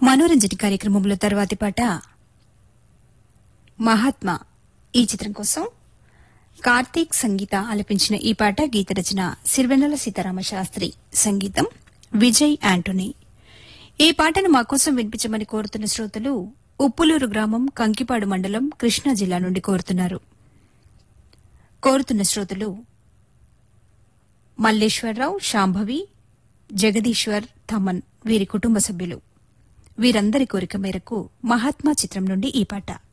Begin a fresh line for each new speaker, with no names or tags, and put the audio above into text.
మనోరంజన కార్యక్రమంలో తర్వాతి పాట మహాత్మా ఈ చిత్రం కోసం కార్తీక్ సంగీత ఆలపించిన ఈ పాట గీత రచన సిరివెన్నెల సీతారామ శాస్త్రి సంగీతం విజయ్ యాంటోనీ ఈ పాటను మా కోసం వినిపించమని కోరుతున్న శ్రోతలు ఉప్పులూరు గ్రామం కంకిపాడు మండలం కృష్ణా జిల్లా నుండి కోరుతున్నారు కోరుతున్న శ్రోతలు మల్లేశ్వరరావు శాంభవి జగదీశ్వర్ థమన్ వీరి కుటుంబ సభ్యులు వీరందరి కోరిక మేరకు మహాత్మా చిత్రం నుండి ఈ పాట